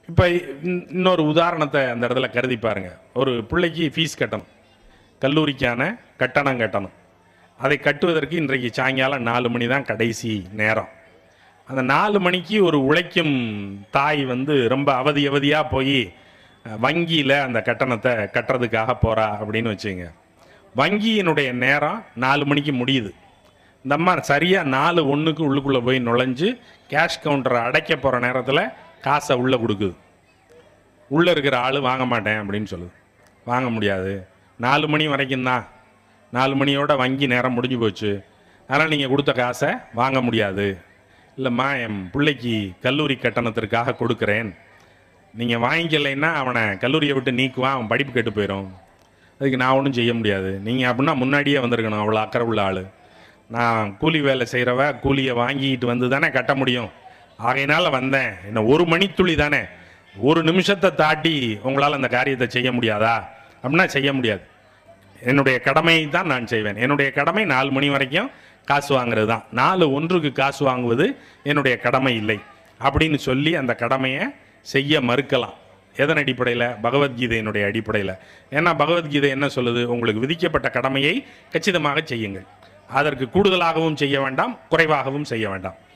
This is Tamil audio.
இப்போ இன்னொரு உதாரணத்தை அந்த இடத்துல கருதி பாருங்க ஒரு பிள்ளைக்கு ஃபீஸ் கட்டணும் கல்லூரிக்கான கட்டணம் கட்டணும் அதை கட்டுவதற்கு இன்றைக்கு சாயங்காலம் நாலு மணி தான் கடைசி நேரம் அந்த நாலு மணிக்கு ஒரு உழைக்கும் தாய் வந்து ரொம்ப அவதி அவதியாக போய் வங்கியில் அந்த கட்டணத்தை கட்டுறதுக்காக போகிறா அப்படின்னு வச்சுங்க வங்கியினுடைய நேரம் நாலு மணிக்கு முடியுது இந்த அம்மா சரியாக நாலு ஒன்றுக்கு உள்ளுக்குள்ளே போய் நுழைஞ்சு கேஷ் கவுண்டரை அடைக்க போகிற நேரத்தில் காசை உள்ளே கொடுக்குது உள்ளே இருக்கிற ஆள் வாங்க மாட்டேன் அப்படின்னு சொல்லுது வாங்க முடியாது நாலு மணி வரைக்கும் தான் நாலு மணியோட வங்கி நேரம் முடிஞ்சு போச்சு அதனால் நீங்கள் கொடுத்த காசை வாங்க முடியாது இல்லைம்மா என் பிள்ளைக்கு கல்லூரி கட்டணத்திற்காக கொடுக்குறேன் நீங்கள் வாங்கிக்கலைன்னா அவனை கல்லூரியை விட்டு நீக்குவான் அவன் படிப்பு கெட்டு போயிடும் அதுக்கு நான் ஒன்றும் செய்ய முடியாது நீங்கள் அப்படின்னா முன்னாடியே வந்திருக்கணும் அவ்வளோ அக்கறை உள்ள ஆள் நான் கூலி வேலை செய்கிறவ கூலியை வாங்கிட்டு வந்து தானே கட்ட முடியும் ஆகையினால வந்தேன் என்ன ஒரு மணித்துளி தானே ஒரு நிமிஷத்தை தாட்டி உங்களால் அந்த காரியத்தை செய்ய முடியாதா அப்படின்னா செய்ய முடியாது என்னுடைய கடமையை தான் நான் செய்வேன் என்னுடைய கடமை நாலு மணி வரைக்கும் காசு வாங்குறது தான் நாலு ஒன்றுக்கு காசு வாங்குவது என்னுடைய கடமை இல்லை அப்படின்னு சொல்லி அந்த கடமையை செய்ய மறுக்கலாம் எதன் அடிப்படையில் பகவத்கீதையினுடைய அடிப்படையில் ஏன்னா பகவத்கீதை என்ன சொல்லுது உங்களுக்கு விதிக்கப்பட்ட கடமையை கச்சிதமாக செய்யுங்கள் அதற்கு கூடுதலாகவும் செய்ய வேண்டாம் குறைவாகவும் செய்ய வேண்டாம்